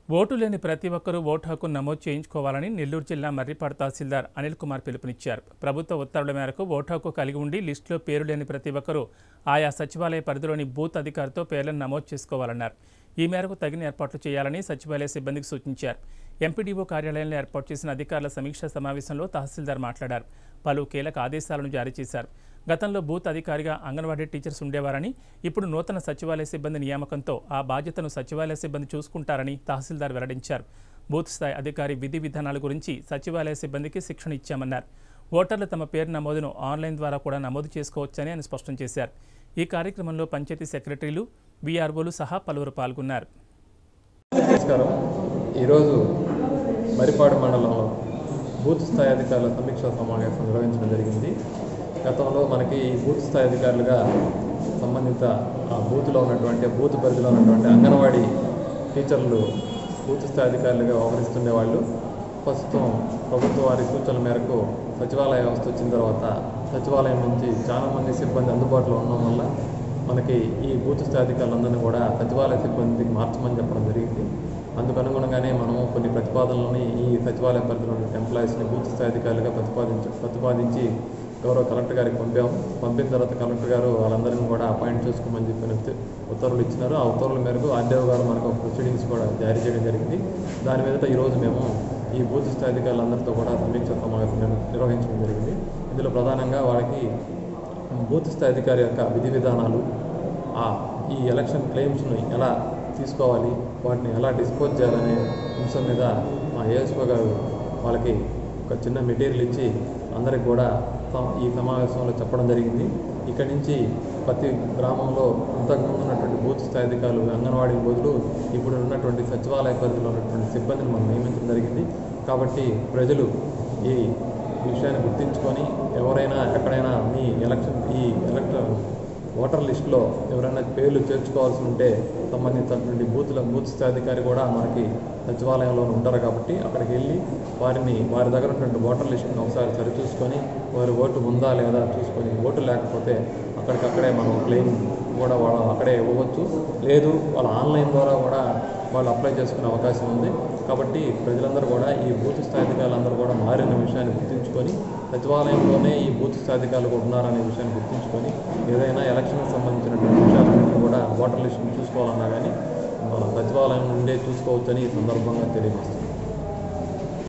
vote లేని ప్రతి ఒక్కరూ ఓటు హక్కు నమోదు చేయించుకోవాలని నెల్లూరు జిల్లా మర్రిపాడు తహసీల్దార్ అనిల్ కుమార్ పిలుపునిచ్చారు ప్రభుత్వ ఉత్తర్వుల మేరకు ఓటు హక్కు కలిగి ఉండి లిస్టులో పేరు లేని ప్రతి ఒక్కరూ ఆయా సచివాలయ పరిధిలోని బూత్ అధికారితో పేర్లను నమోదు చేసుకోవాలన్నారు ఈ మేరకు తగిన ఏర్పాట్లు చేయాలని సచివాలయ సిబ్బందికి సూచించారు ఎంపీడీఓ కార్యాలయంలో ఏర్పాటు చేసిన అధికారుల సమీక్షా సమావేశంలో తహసీల్దార్ మాట్లాడారు పలు కీలక ఆదేశాలను జారీ చేశారు గతంలో బూత్ అధికారిగా అంగన్వాడీ టీచర్స్ ఉండేవారని ఇప్పుడు నూతన సచివాలయ సిబ్బంది నియామకంతో ఆ బాధ్యతను సచివాలయ సిబ్బంది చూసుకుంటారని తహసీల్దార్ వెల్లడించారు బూత్ స్థాయి అధికారి విధి విధానాల గురించి సచివాలయ సిబ్బందికి శిక్షణ ఇచ్చామన్నారు ఓటర్లు తమ పేరు నమోదును ఆన్లైన్ ద్వారా కూడా నమోదు చేసుకోవచ్చని ఆయన స్పష్టం చేశారు ఈ కార్యక్రమంలో పంచాయతీ సెక్రటరీలు వీఆర్ఓలు సహా పలువురు పాల్గొన్నారు నమస్కారం ఈరోజు మరిపాడు మండలంలో బూత్ స్థాయి అధికారుల సమీక్షా సమావేశం నిర్వహించడం జరిగింది గతంలో మనకి ఈ బూత్ స్థాయి అధికారులుగా సంబంధిత ఆ బూత్లో ఉన్నటువంటి బూత్ పరిధిలో ఉన్నటువంటి అంగన్వాడీ టీచర్లు బూత్ స్థాయి అధికారులుగా వ్యవహరిస్తుండేవాళ్ళు ప్రస్తుతం ప్రభుత్వ వారి సూచనల మేరకు సచివాలయ వ్యవస్థ వచ్చిన తర్వాత సచివాలయం నుంచి చాలామంది సిబ్బంది అందుబాటులో ఉండడం వల్ల మనకి ఈ బూత్ స్థాయి అధికారులందరినీ కూడా సచివాలయ సిబ్బందికి మార్చమని చెప్పడం జరిగింది అందుకు అనుగుణంగానే మనం కొన్ని ప్రతిపాదనలని ఈ సచివాలయ పరిధిలో ఉన్న ఎంప్లాయీస్ని బూత్ స్థాయి అధికారులుగా ప్రతిపాదించి ప్రతిపాదించి గౌరవ కలెక్టర్ గారికి పంపాము పంపిన తర్వాత కలెక్టర్ గారు వాళ్ళందరినీ కూడా అపాయింట్ చేసుకోమని చెప్పిన ఉత్త- ఉత్తర్వులు ఇచ్చినారు ఆ ఉత్తర్వుల మేరకు ఆర్డీఓ గారు మనకు ప్రొసీడింగ్స్ కూడా జారీ చేయడం జరిగింది దాని మీదట ఈరోజు మేము ఈ బూత్ స్థాయి అధికారులందరితో కూడా సమీక్ష సమావేశం నిర్వ- నిర్వహించడం జరిగింది ఇందులో ప్రధానంగా వాళ్ళకి బూత్ స్థాయి అధికారి యొక్క విధి విధానాలు ఆ ఈ ఎలక్షన్ క్లెయిమ్స్ని ఎలా తీసుకోవాలి వాటిని ఎలా డిస్పోజ్ చేయాలనే అంశం మీద మా ఏఎస్ఓ గారు వాళ్ళకి ఒక చిన్న మెటీరియల్ ఇచ్చి అందరికి కూడా సమ- ఈ సమావేశంలో చెప్పడం జరిగింది ఇక్కడి నుంచి ప్రతి గ్రామంలో ఇంతకుముందు ఉన్నటువంటి బూత్ స్థాయి అధికారులు అంగన్వాడీ బదులు ఇప్పుడు ఉన్నటువంటి సచివాలయ పరిధిలో ఉన్నటువంటి సిబ్బందిని మనం నియమించడం జరిగింది కాబట్టి ప్రజలు ఈ విషయాన్ని గుర్తించుకొని ఎవరైనా ఎక్కడైనా మీ ఎలక్షన్ ఈ ఎలక్షన్ ఓటర్ లిస్టులో ఎవరైనా పేర్లు చేర్చుకోవాల్సి ఉంటే సంబంధించినటువంటి బూత్ల బూత్ స్థాయి అధికారి కూడా మనకి సచివాలయంలో ఉంటారు కాబట్టి అక్కడికి వెళ్ళి వారిని వారి దగ్గర ఉన్నటువంటి ఓటర్ లిస్టుని ఒకసారి సరిచూసుకొని వారి ఓటు ఉందా లేదా చూసుకొని ఓటు లేకపోతే అక్కడికక్కడే మనం క్లెయిమ్ కూడా వాళ్ళ అక్కడే ఇవ్వవచ్చు లేదు వాళ్ళ ఆన్లైన్ ద్వారా కూడా వాళ్ళు అప్లై చేసుకునే అవకాశం ఉంది కాబట్టి ప్రజలందరూ కూడా ఈ బూత్ స్థాయి అధికారులందరూ కూడా మారిన విషయాన్ని గుర్తుంచుకొని సచివాలయంలోనే ఈ బూత్ స్థాయి అధికారులు కూడా ఉన్నారనే విషయాన్ని గుర్తుంచుకొని ఏదైనా ఎలక్షన్కి సంబంధించినటువంటి విషయాలన్నింటినీ కూడా ఓటర్ లిస్టును చూసుకోవాలన్నా కానీ మన సచివాలయం నుండే చూసుకోవచ్చని ఈ సందర్భంగా తెలియజేస్తుంది